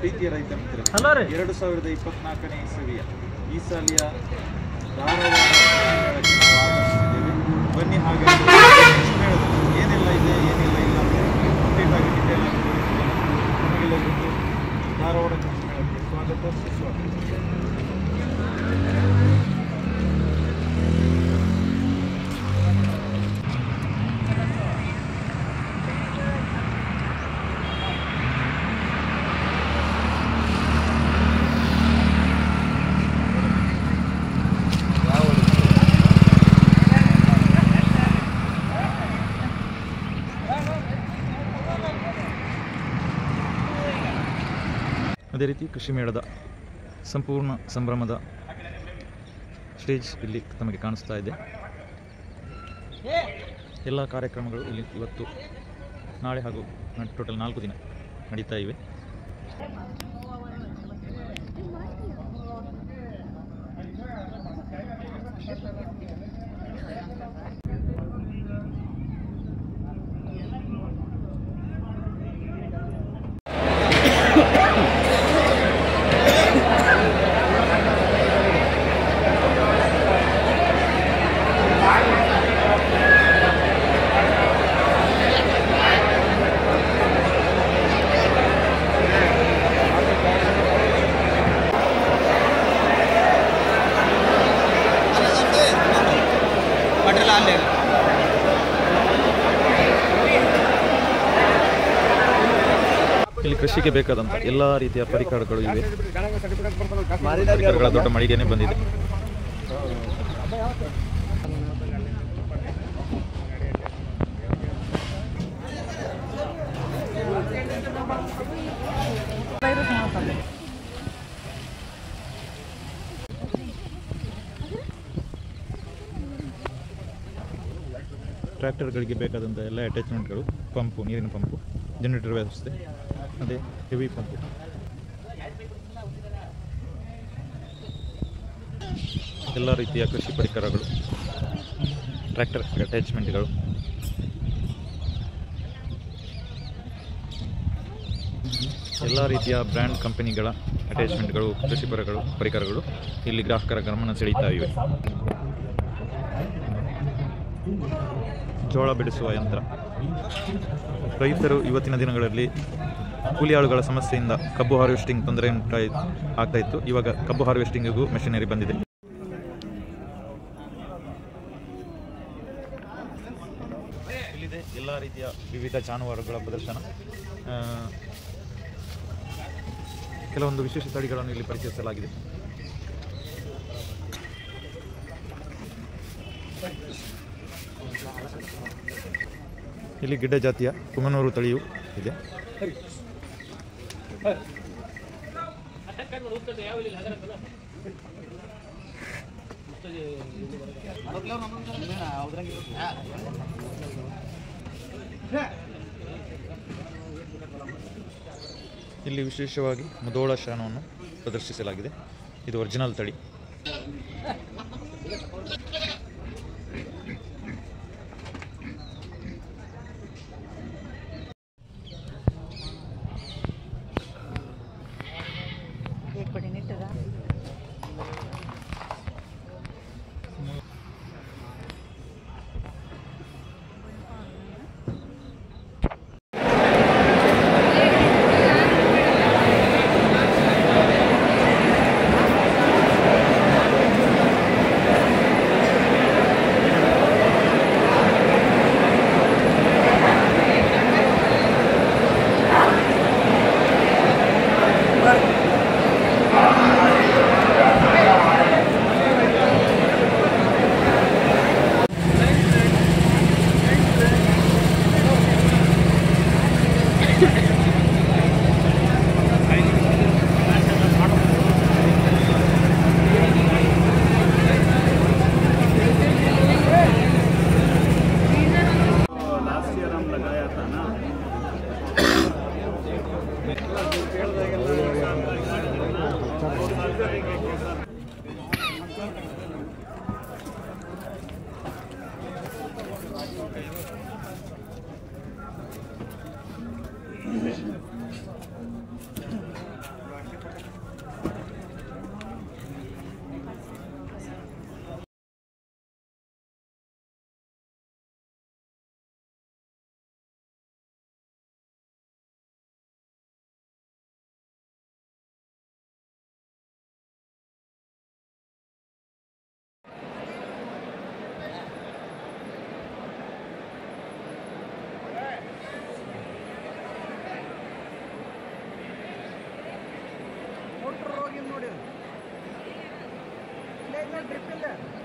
ಪ್ರೀತಿಯ ರೈತ ಮಿತ್ರರೇ ಹಲೋ ರೀ ಎರಡು ಸಾವಿರದ ಇಪ್ಪತ್ನಾಲ್ಕನೇ ಇಸವಿಯ ಈ ಸಾಲಿಯ ಧಾರವಾಡ ಮೇಳಕ್ಕೆ ನಾವು ಆಗಮಿಸಿದ್ದೇವೆ ಬನ್ನಿ ಹಾಗಾದ್ರೆ ಕೃಷಿ ಮೇಳದಲ್ಲಿ ಏನೆಲ್ಲ ಇದೆ ಏನೆಲ್ಲ ಇಲ್ಲ ಕಂಪ್ಲೀಟ್ ಆಗಿ ಡಿಟೇಲ್ ಆಗಿ ತೋರಿಸ್ತೀನಿ. ನಿಮಗೆಲ್ಲರಿಗೂ ಧಾರವಾಡ ಕೃಷಿ ಮೇಳಕ್ಕೆ ಸ್ವಾಗತ ಸುಸ್ವಾಗತ ಅದೇ ರೀತಿ ಕೃಷಿ ಮೇಳದ ಸಂಪೂರ್ಣ ಸಂಭ್ರಮದ ಸ್ಟೇಜ್ ಇಲ್ಲಿ ತಮಗೆ ಕಾಣಿಸ್ತಾ ಇದೆ ಎಲ್ಲ ಕಾರ್ಯಕ್ರಮಗಳು ಇಲ್ಲಿ ಇವತ್ತು ನಾಳೆ ಹಾಗೂ ಟೋಟಲ್ ನಾಲ್ಕು ದಿನ ನಡೀತಾ ಇವೆ ಇಲ್ಲಿ ಕೃಷಿಗೆ ಬೇಕಾದಂಥ ಎಲ್ಲ ರೀತಿಯ ಪರಿಕರಗಳು ಇವೆ ಪರಿಕರಗಳ ದೊಡ್ಡ ಮಳಿಗೆನೇ ಬಂದಿದೆ ಟ್ರ್ಯಾಕ್ಟರ್ಗಳಿಗೆ ಬೇಕಾದಂಥ ಎಲ್ಲ ಅಟ್ಯಾಚ್ಮೆಂಟ್ಗಳು ಪಂಪು ನೀರಿನ ಪಂಪು ಜನರೇಟರ್ ವ್ಯವಸ್ಥೆ ಅದೇ ಹೆವಿ ಪಂಪು ಎಲ್ಲ ರೀತಿಯ ಕೃಷಿ ಪರಿಕರಗಳು ಟ್ರ್ಯಾಕ್ಟರ್ ಅಟ್ಯಾಚ್ಮೆಂಟ್ಗಳು ಎಲ್ಲ ರೀತಿಯ ಬ್ರ್ಯಾಂಡ್ ಕಂಪನಿಗಳ ಅಟ್ಯಾಚ್ಮೆಂಟ್ಗಳು ಕೃಷಿ ಪರಗಳು ಪರಿಕರಗಳು ಇಲ್ಲಿ ಗ್ರಾಹಕರ ಗಮನ ಸೆಳೀತಾ ಇವೆ ಜೋಳ ಬಿಡಿಸುವ ಯಂತ್ರ ರೈತರು ಇವತ್ತಿನ ದಿನಗಳಲ್ಲಿ ಕೂಲಿ ಆಳುಗಳ ಸಮಸ್ಯೆಯಿಂದ ಕಬ್ಬು ಹಾರ್ವೆಸ್ಟಿಂಗ್ ತೊಂದರೆ ಉಂಟಾയി ಆಗ್ತಾ ಇತ್ತು ಇವಾಗ ಕಬ್ಬು ಹಾರ್ವೆಸ್ಟಿಂಗಿಗೂ ಮೆಷಿನರಿ ಬಂದಿದೆ ಇಲ್ಲಿದೆ ಎಲ್ಲ ರೀತಿಯ ವಿವಿಧ ಜಾನುವಾರುಗಳ ಪ್ರದರ್ಶನ ಆ, ಕೆಲವೊಂದು ವಿಶೇಷ ತಳಿಗಳನ್ನು ಇಲ್ಲಿ ಪರಿಚಯಿಸಲಾಗಿದೆ ಇಲ್ಲಿ ಗಿಡ್ಡ ಜಾತಿಯ ಕುಮನೂರು ತಳಿಯು ಇದೆ ಇಲ್ಲಿ ವಿಶೇಷವಾಗಿ ಮುದೋಳ ಶಾಣವನ್ನು ಪ್ರದರ್ಶಿಸಲಾಗಿದೆ ಇದು ಒರಿಜಿನಲ್ ತಳಿ ಮೋಟ್ರ್ ರೋಗಿ ನೋಡಿ ಇಲ್ಲೇ ಡ್ರಿಪ್ ಇಲ್ಲ